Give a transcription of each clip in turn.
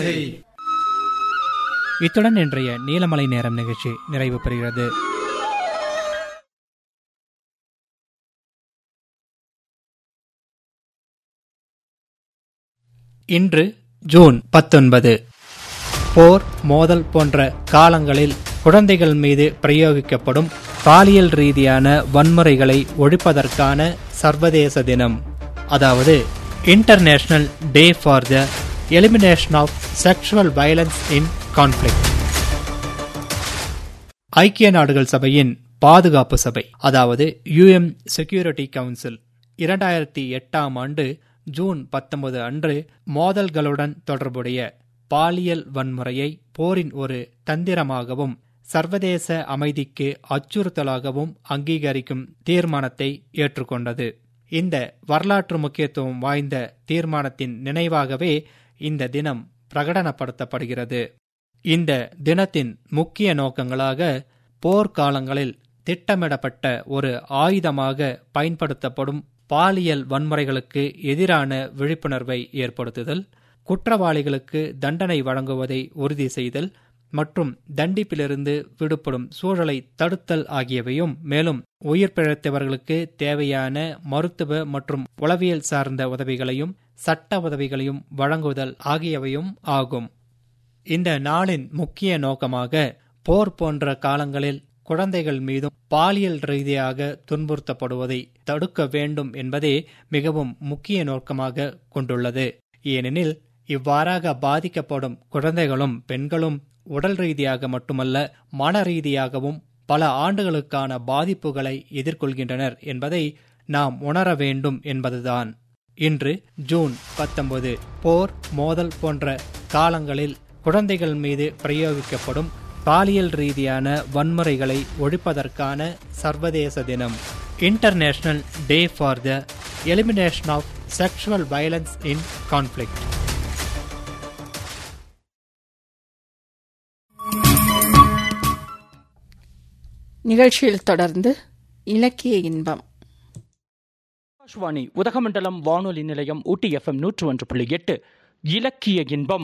இத்துடன் இன்றைய நீலமலை நேரம் நிகழ்ச்சி நிறைவு பெறுகிறது இன்று ஜூன் பத்தொன்பது போர் மோதல் போன்ற காலங்களில் குழந்தைகள் மீது பிரயோகிக்கப்படும் பாலியல் ரீதியான வன்முறைகளை ஒழிப்பதற்கான சர்வதேச தினம் அதாவது international day for the elimination of sexual violence in conflict ஐக்கிய நாடுகள் சபையின் பாதுகாப்பு சபை அதாவது யுஎம் செக்யூரிட்டி கவுன்சில் இரண்டாயிரத்தி எட்டாம் ஆண்டு ஜூன் பத்தொன்பது அன்று மோதல்களுடன் தொடர்புடைய பாலியல் வன்முறையை போரின் ஒரு தந்திரமாகவும் சர்வதேச அமைதிக்கு அச்சுறுத்தலாகவும் அங்கீகரிக்கும் தீர்மானத்தை ஏற்றுக்கொண்டது இந்த வரலாற்று முக்கியத்துவம் வாய்ந்த தீர்மானத்தின் நினைவாகவே இந்த தினம் பிரகடனப்படுத்தப்படுகிறது இந்த தினத்தின் முக்கிய நோக்கங்களாக போர்க்காலங்களில் திட்டமிடப்பட்ட ஒரு ஆயுதமாக பயன்படுத்தப்படும் பாலியல் வன்முறைகளுக்கு எதிரான விழிப்புணர்வை ஏற்படுத்துதல் குற்றவாளிகளுக்கு தண்டனை வழங்குவதை உறுதி செய்தல் மற்றும் தண்டிப்பிலிருந்து விடுபடும் சூழலை தடுத்தல் ஆகியவையும் மேலும் உயிர் பிழைத்தவர்களுக்கு தேவையான மருத்துவ மற்றும் உளவியல் சார்ந்த உதவிகளையும் சட்ட உதவிகளையும் வழங்குதல் ஆகியவையும் ஆகும் இந்த நாளின் முக்கிய நோக்கமாக போர் போன்ற காலங்களில் குழந்தைகள் மீதும் பாலியல் ரீதியாக துன்புறுத்தப்படுவதை தடுக்க வேண்டும் என்பதே மிகவும் முக்கிய நோக்கமாக கொண்டுள்ளது ஏனெனில் இவ்வாறாக பாதிக்கப்படும் குழந்தைகளும் பெண்களும் உடல் ரீதியாக மட்டுமல்ல மன ரீதியாகவும் பல ஆண்டுகளுக்கான பாதிப்புகளை எதிர்கொள்கின்றனர் என்பதை நாம் உணர வேண்டும் என்பதுதான் இன்று ஜூன் பத்தொன்பது போர் மோதல் போன்ற காலங்களில் குழந்தைகள் மீது பிரயோகிக்கப்படும் பாலியல் ரீதியான வன்முறைகளை ஒழிப்பதற்கான சர்வதேச தினம் international day for the elimination of sexual violence in conflict நிகழ்ச்சியில் தொடர்ந்து இலக்கிய இன்பம் ஆகாஷ்வாணி உதகமண்டலம் வானொலி நிலையம் ஊட்டி எஃப்எம் நூற்று ஒன்று புள்ளி எட்டு இலக்கிய இன்பம்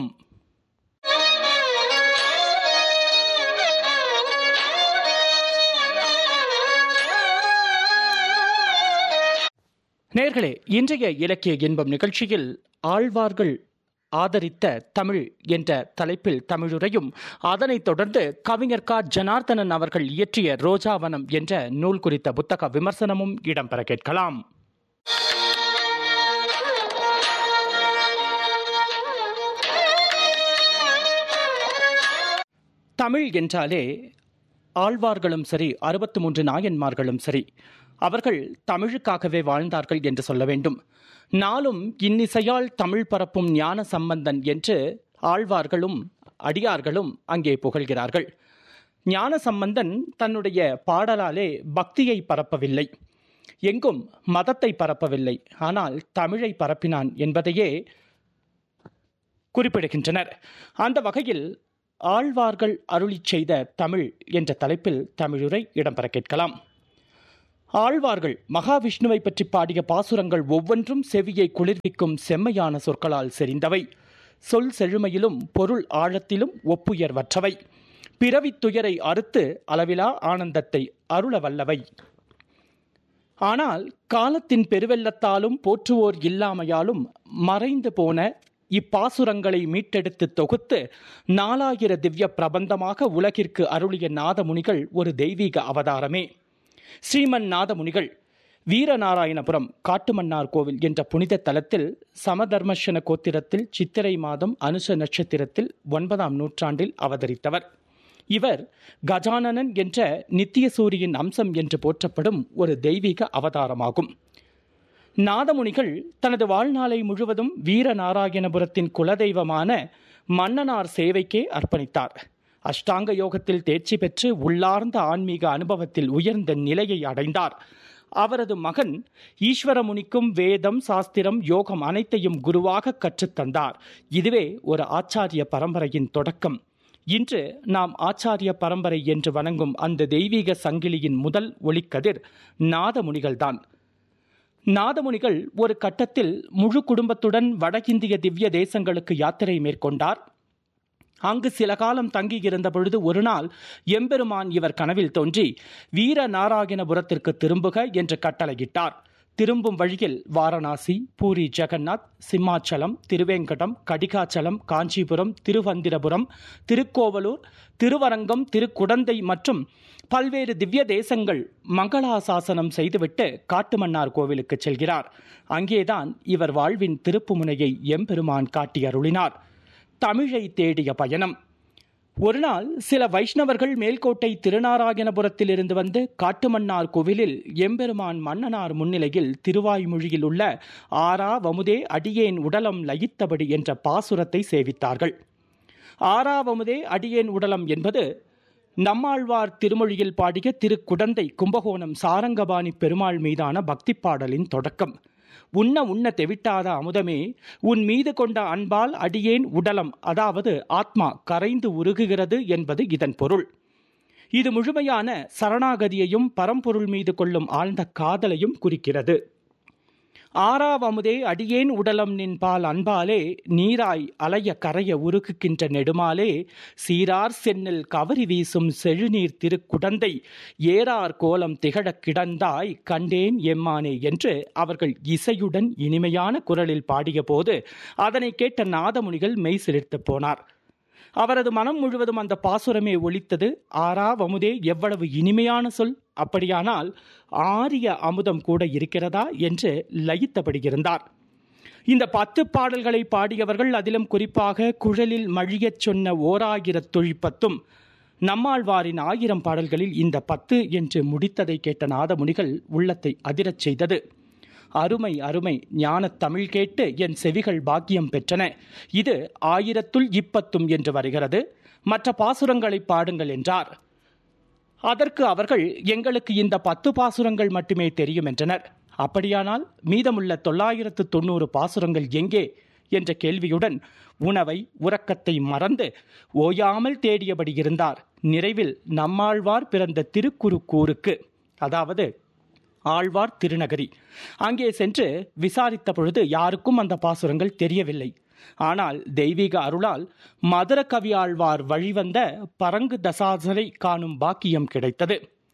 நேர்களே இன்றைய இலக்கிய இன்பம் நிகழ்ச்சியில் ஆழ்வார்கள் ஆதரித்த தமிழ் என்ற தலைப்பில் தமிழுரையும் அதனைத் தொடர்ந்து கவிஞர் க ஜனார்தனன் அவர்கள் இயற்றிய ரோஜாவனம் என்ற நூல் குறித்த புத்தக விமர்சனமும் இடம்பெற கேட்கலாம் தமிழ் என்றாலே ஆழ்வார்களும் சரி அறுபத்து மூன்று நாயன்மார்களும் சரி அவர்கள் தமிழுக்காகவே வாழ்ந்தார்கள் என்று சொல்ல வேண்டும் நாளும் இன்னிசையால் தமிழ் பரப்பும் ஞான சம்பந்தன் என்று ஆழ்வார்களும் அடியார்களும் அங்கே புகழ்கிறார்கள் ஞான சம்பந்தன் தன்னுடைய பாடலாலே பக்தியை பரப்பவில்லை எங்கும் மதத்தை பரப்பவில்லை ஆனால் தமிழை பரப்பினான் என்பதையே குறிப்பிடுகின்றனர் அந்த வகையில் ஆழ்வார்கள் அருளிச் செய்த தமிழ் என்ற தலைப்பில் தமிழுரை இடம்பெற கேட்கலாம் ஆழ்வார்கள் மகாவிஷ்ணுவை பற்றி பாடிய பாசுரங்கள் ஒவ்வொன்றும் செவியை குளிர்விக்கும் செம்மையான சொற்களால் செறிந்தவை சொல் செழுமையிலும் பொருள் ஆழத்திலும் ஒப்புயர்வற்றவை பிறவித் துயரை அறுத்து அளவிலா ஆனந்தத்தை அருள வல்லவை ஆனால் காலத்தின் பெருவெள்ளத்தாலும் போற்றுவோர் இல்லாமையாலும் மறைந்து போன இப்பாசுரங்களை மீட்டெடுத்து தொகுத்து நாலாயிர திவ்ய பிரபந்தமாக உலகிற்கு அருளிய நாதமுனிகள் ஒரு தெய்வீக அவதாரமே ஸ்ரீமன் நாதமுனிகள் வீரநாராயணபுரம் காட்டுமன்னார் கோவில் என்ற புனித தலத்தில் சமதர்மஷன கோத்திரத்தில் சித்திரை மாதம் அனுச நட்சத்திரத்தில் ஒன்பதாம் நூற்றாண்டில் அவதரித்தவர் இவர் கஜானனன் என்ற நித்திய சூரியின் அம்சம் என்று போற்றப்படும் ஒரு தெய்வீக அவதாரமாகும் நாதமுனிகள் தனது வாழ்நாளை முழுவதும் வீரநாராயணபுரத்தின் குலதெய்வமான மன்னனார் சேவைக்கே அர்ப்பணித்தார் அஷ்டாங்க யோகத்தில் தேர்ச்சி பெற்று உள்ளார்ந்த ஆன்மீக அனுபவத்தில் உயர்ந்த நிலையை அடைந்தார் அவரது மகன் ஈஸ்வரமுனிக்கும் வேதம் சாஸ்திரம் யோகம் அனைத்தையும் குருவாக கற்றுத்தந்தார் இதுவே ஒரு ஆச்சாரிய பரம்பரையின் தொடக்கம் இன்று நாம் ஆச்சாரிய பரம்பரை என்று வணங்கும் அந்த தெய்வீக சங்கிலியின் முதல் ஒளிக்கதிர் நாதமுனிகள்தான் நாதமுனிகள் ஒரு கட்டத்தில் முழு குடும்பத்துடன் வட இந்திய திவ்ய தேசங்களுக்கு யாத்திரை மேற்கொண்டார் அங்கு சில காலம் தங்கியிருந்த பொழுது ஒரு நாள் எம்பெருமான் இவர் கனவில் தோன்றி வீர நாராயணபுரத்திற்கு திரும்புக என்று கட்டளையிட்டார் திரும்பும் வழியில் வாரணாசி பூரி ஜெகநாத் சிம்மாச்சலம் திருவேங்கடம் கடிகாச்சலம் காஞ்சிபுரம் திருவந்திரபுரம் திருக்கோவலூர் திருவரங்கம் திருக்குடந்தை மற்றும் பல்வேறு திவ்ய தேசங்கள் மங்களாசாசனம் செய்துவிட்டு காட்டுமன்னார் கோவிலுக்கு செல்கிறார் அங்கேதான் இவர் வாழ்வின் திருப்புமுனையை எம்பெருமான் காட்டி அருளினார் தமிழை தேடிய பயணம் ஒரு நாள் சில வைஷ்ணவர்கள் மேல்கோட்டை திருநாராயணபுரத்தில் இருந்து வந்து காட்டுமன்னார் கோவிலில் எம்பெருமான் மன்னனார் முன்னிலையில் திருவாய்மொழியில் உள்ள ஆரா வமுதே அடியேன் உடலம் லயித்தபடி என்ற பாசுரத்தை சேவித்தார்கள் ஆறாவமுதே அடியேன் உடலம் என்பது நம்மாழ்வார் திருமொழியில் பாடிய திருக்குடந்தை கும்பகோணம் சாரங்கபாணி பெருமாள் மீதான பக்தி பாடலின் தொடக்கம் உண்ண உண்ண தெவிட்டாத அமுதமே உன் மீது கொண்ட அன்பால் அடியேன் உடலம் அதாவது ஆத்மா கரைந்து உருகுகிறது என்பது இதன் பொருள் இது முழுமையான சரணாகதியையும் பரம்பொருள் மீது கொள்ளும் ஆழ்ந்த காதலையும் குறிக்கிறது ஆறாவமுதே அடியேன் உடலம் நின்பால் அன்பாலே நீராய் அலைய கரைய உருகுகின்ற நெடுமாலே சீரார் சென்னில் கவரி வீசும் செழுநீர் திருக்குடந்தை ஏறார் கோலம் திகழக் கிடந்தாய் கண்டேன் எம்மானே என்று அவர்கள் இசையுடன் இனிமையான குரலில் பாடியபோது அதனை கேட்ட நாதமுனிகள் மெய் சிலிர்த்து போனார் அவரது மனம் முழுவதும் அந்த பாசுரமே ஒலித்தது ஆறா வமுதே எவ்வளவு இனிமையான சொல் அப்படியானால் ஆரிய அமுதம் கூட இருக்கிறதா என்று லயித்தபடி இருந்தார் இந்த பத்து பாடல்களை பாடியவர்கள் அதிலும் குறிப்பாக குழலில் மழியச் சொன்ன ஓராயிரத் தொழிப்பத்தும் நம்மாழ்வாரின் ஆயிரம் பாடல்களில் இந்த பத்து என்று முடித்ததை கேட்ட நாதமுனிகள் உள்ளத்தை அதிரச் செய்தது அருமை அருமை ஞானத் தமிழ் கேட்டு என் செவிகள் பாக்கியம் பெற்றன இது ஆயிரத்துள் இப்பத்தும் என்று வருகிறது மற்ற பாசுரங்களை பாடுங்கள் என்றார் அதற்கு அவர்கள் எங்களுக்கு இந்த பத்து பாசுரங்கள் மட்டுமே தெரியும் என்றனர் அப்படியானால் மீதமுள்ள தொள்ளாயிரத்து தொண்ணூறு பாசுரங்கள் எங்கே என்ற கேள்வியுடன் உணவை உறக்கத்தை மறந்து ஓயாமல் தேடியபடி இருந்தார் நிறைவில் நம்மாழ்வார் பிறந்த திருக்குறுக்கூருக்கு அதாவது ஆழ்வார் திருநகரி அங்கே சென்று விசாரித்த பொழுது யாருக்கும் அந்த பாசுரங்கள் தெரியவில்லை ஆனால் தெய்வீக அருளால் மதுர கவி ஆழ்வார் வழிவந்த பரங்கு தசாசரை காணும் பாக்கியம் கிடைத்தது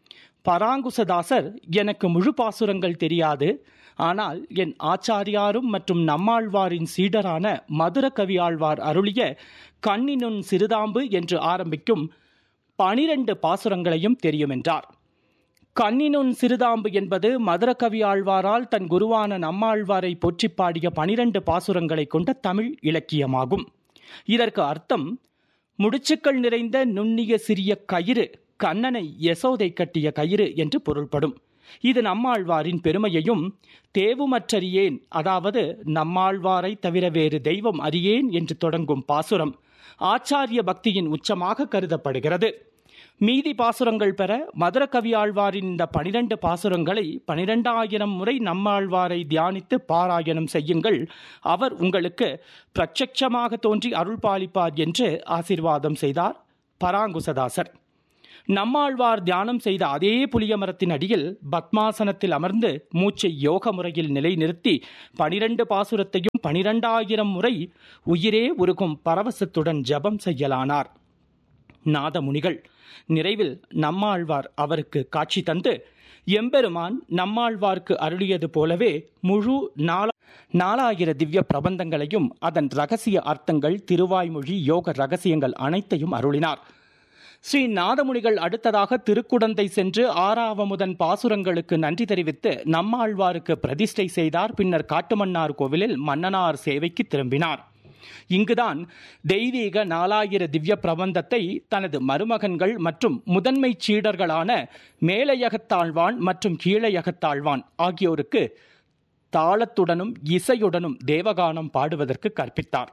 பராங்குசதாசர் எனக்கு முழு பாசுரங்கள் தெரியாது ஆனால் என் ஆச்சாரியாரும் மற்றும் நம்மாழ்வாரின் சீடரான மதுர கவி ஆழ்வார் அருளிய கண்ணினுன் சிறுதாம்பு என்று ஆரம்பிக்கும் பனிரெண்டு பாசுரங்களையும் தெரியும் என்றார் கண்ணினுன் சிறுதாம்பு என்பது மதுரகவி ஆழ்வாரால் தன் குருவான நம்மாழ்வாரை போற்றி பாடிய பனிரெண்டு பாசுரங்களை கொண்ட தமிழ் இலக்கியமாகும் இதற்கு அர்த்தம் முடிச்சுக்கள் நிறைந்த நுண்ணிய சிறிய கயிறு கண்ணனை யசோதை கட்டிய கயிறு என்று பொருள்படும் இது நம்மாழ்வாரின் பெருமையையும் தேவுமற்றறியேன் அதாவது நம்மாழ்வாரை தவிர வேறு தெய்வம் அறியேன் என்று தொடங்கும் பாசுரம் ஆச்சாரிய பக்தியின் உச்சமாக கருதப்படுகிறது மீதி பாசுரங்கள் பெற மதுரகவி ஆழ்வாரின் இந்த பனிரெண்டு பாசுரங்களை பனிரெண்டாயிரம் முறை நம்மாழ்வாரை தியானித்து பாராயணம் செய்யுங்கள் அவர் உங்களுக்கு பிரத்யட்சமாக தோன்றி அருள் பாலிப்பார் என்று ஆசீர்வாதம் செய்தார் பராங்குசதாசர் நம்மாழ்வார் தியானம் செய்த அதே புளிய மரத்தின் அடியில் பத்மாசனத்தில் அமர்ந்து மூச்சை யோக முறையில் நிலைநிறுத்தி பனிரெண்டு பாசுரத்தையும் பனிரெண்டாயிரம் முறை உயிரே உருகும் பரவசத்துடன் ஜபம் செய்யலானார் நாதமுனிகள் நிறைவில் நம்மாழ்வார் அவருக்கு காட்சி தந்து எம்பெருமான் நம்மாழ்வார்க்கு அருளியது போலவே முழு நாள நாலாயிர திவ்ய பிரபந்தங்களையும் அதன் ரகசிய அர்த்தங்கள் திருவாய்மொழி யோக ரகசியங்கள் அனைத்தையும் அருளினார் ஸ்ரீ நாதமுனிகள் அடுத்ததாக திருக்குடந்தை சென்று ஆறாவமுதன் பாசுரங்களுக்கு நன்றி தெரிவித்து நம்மாழ்வாருக்கு பிரதிஷ்டை செய்தார் பின்னர் காட்டுமன்னார் கோவிலில் மன்னனார் சேவைக்கு திரும்பினார் இங்குதான் தெய்வீக நாலாயிர திவ்ய பிரபந்தத்தை தனது மருமகன்கள் மற்றும் முதன்மை சீடர்களான மேலையகத்தாழ்வான் மற்றும் கீழையகத்தாழ்வான் ஆகியோருக்கு தாளத்துடனும் இசையுடனும் தேவகானம் பாடுவதற்கு கற்பித்தார்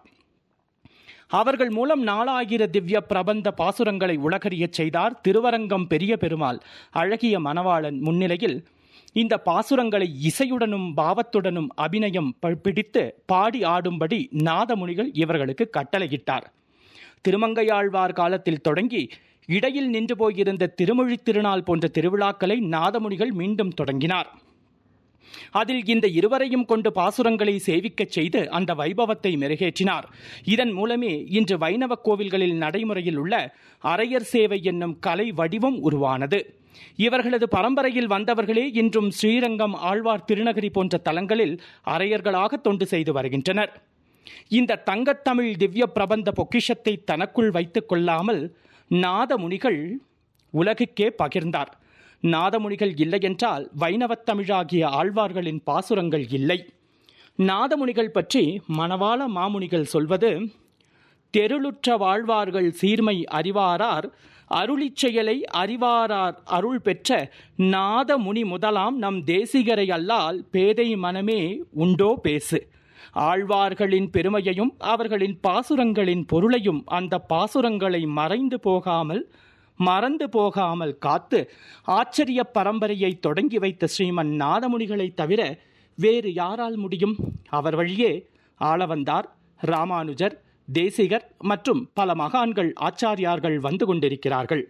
அவர்கள் மூலம் நாலாயிர திவ்ய பிரபந்த பாசுரங்களை உலகறியச் செய்தார் திருவரங்கம் பெரிய பெருமாள் அழகிய மணவாளன் முன்னிலையில் இந்த பாசுரங்களை இசையுடனும் பாவத்துடனும் அபிநயம் பிடித்து பாடி ஆடும்படி நாதமுனிகள் இவர்களுக்கு கட்டளையிட்டார் திருமங்கையாழ்வார் காலத்தில் தொடங்கி இடையில் நின்று போயிருந்த திருமொழி திருநாள் போன்ற திருவிழாக்களை நாதமுனிகள் மீண்டும் தொடங்கினார் அதில் இந்த இருவரையும் கொண்டு பாசுரங்களை சேவிக்கச் செய்து அந்த வைபவத்தை மெருகேற்றினார் இதன் மூலமே இன்று வைணவ கோவில்களில் நடைமுறையில் உள்ள அரையர் சேவை என்னும் கலை வடிவம் உருவானது இவர்களது பரம்பரையில் வந்தவர்களே இன்றும் ஸ்ரீரங்கம் ஆழ்வார் திருநகரி போன்ற தலங்களில் அரையர்களாக தொண்டு செய்து வருகின்றனர் இந்த தங்கத்தமிழ் திவ்ய பிரபந்த பொக்கிஷத்தை தனக்குள் வைத்துக் கொள்ளாமல் நாதமுனிகள் உலகுக்கே பகிர்ந்தார் நாதமுனிகள் இல்லை என்றால் வைணவத் தமிழாகிய ஆழ்வார்களின் பாசுரங்கள் இல்லை நாதமுனிகள் பற்றி மணவாள மாமுனிகள் சொல்வது தெருளுற்ற வாழ்வார்கள் சீர்மை அறிவாரார் அருளிச் செயலை அறிவாரார் அருள் பெற்ற நாதமுனி முதலாம் நம் தேசிகரை அல்லால் பேதை மனமே உண்டோ பேசு ஆழ்வார்களின் பெருமையையும் அவர்களின் பாசுரங்களின் பொருளையும் அந்த பாசுரங்களை மறைந்து போகாமல் மறந்து போகாமல் காத்து ஆச்சரிய பரம்பரையை தொடங்கி வைத்த ஸ்ரீமன் நாதமுனிகளை தவிர வேறு யாரால் முடியும் அவர் வழியே ஆளவந்தார் ராமானுஜர் தேசிகர் மற்றும் பல மகான்கள் ஆச்சாரியார்கள் வந்து கொண்டிருக்கிறார்கள்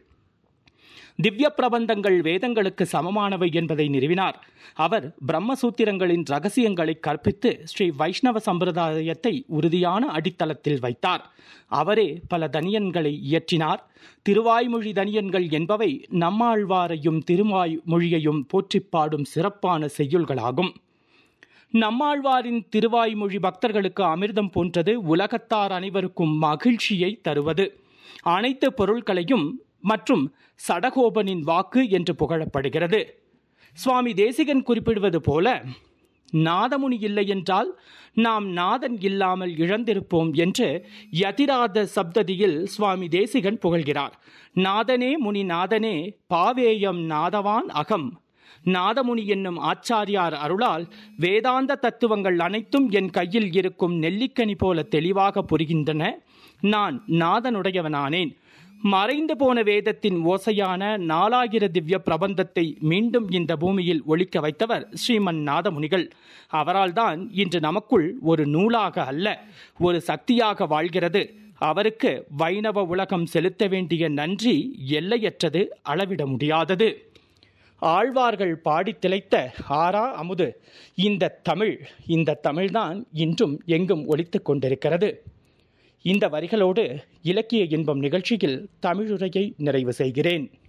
திவ்ய பிரபந்தங்கள் வேதங்களுக்கு சமமானவை என்பதை நிறுவினார் அவர் பிரம்மசூத்திரங்களின் ரகசியங்களை கற்பித்து ஸ்ரீ வைஷ்ணவ சம்பிரதாயத்தை உறுதியான அடித்தளத்தில் வைத்தார் அவரே பல தனியன்களை இயற்றினார் திருவாய்மொழி தனியன்கள் என்பவை நம்மாழ்வாரையும் திருவாய்மொழியையும் போற்றிப் பாடும் சிறப்பான செய்யுள்களாகும் நம்மாழ்வாரின் திருவாய்மொழி பக்தர்களுக்கு அமிர்தம் போன்றது உலகத்தார் அனைவருக்கும் மகிழ்ச்சியை தருவது அனைத்து பொருட்களையும் மற்றும் சடகோபனின் வாக்கு என்று புகழப்படுகிறது சுவாமி தேசிகன் குறிப்பிடுவது போல நாதமுனி இல்லை என்றால் நாம் நாதன் இல்லாமல் இழந்திருப்போம் என்று யதிராத சப்ததியில் சுவாமி தேசிகன் புகழ்கிறார் நாதனே முனி நாதனே பாவேயம் நாதவான் அகம் நாதமுனி என்னும் ஆச்சாரியார் அருளால் வேதாந்த தத்துவங்கள் அனைத்தும் என் கையில் இருக்கும் நெல்லிக்கனி போல தெளிவாக புரிகின்றன நான் நாதனுடையவனானேன் மறைந்து போன வேதத்தின் ஓசையான நாலாயிர திவ்ய பிரபந்தத்தை மீண்டும் இந்த பூமியில் ஒழிக்க வைத்தவர் ஸ்ரீமன் நாதமுனிகள் அவரால் தான் இன்று நமக்குள் ஒரு நூலாக அல்ல ஒரு சக்தியாக வாழ்கிறது அவருக்கு வைணவ உலகம் செலுத்த வேண்டிய நன்றி எல்லையற்றது அளவிட முடியாதது ஆழ்வார்கள் பாடி திளைத்த ஆரா அமுது இந்த தமிழ் இந்த தமிழ்தான் இன்றும் எங்கும் ஒலித்துக் கொண்டிருக்கிறது இந்த வரிகளோடு இலக்கிய இன்பம் நிகழ்ச்சியில் தமிழுரையை நிறைவு செய்கிறேன்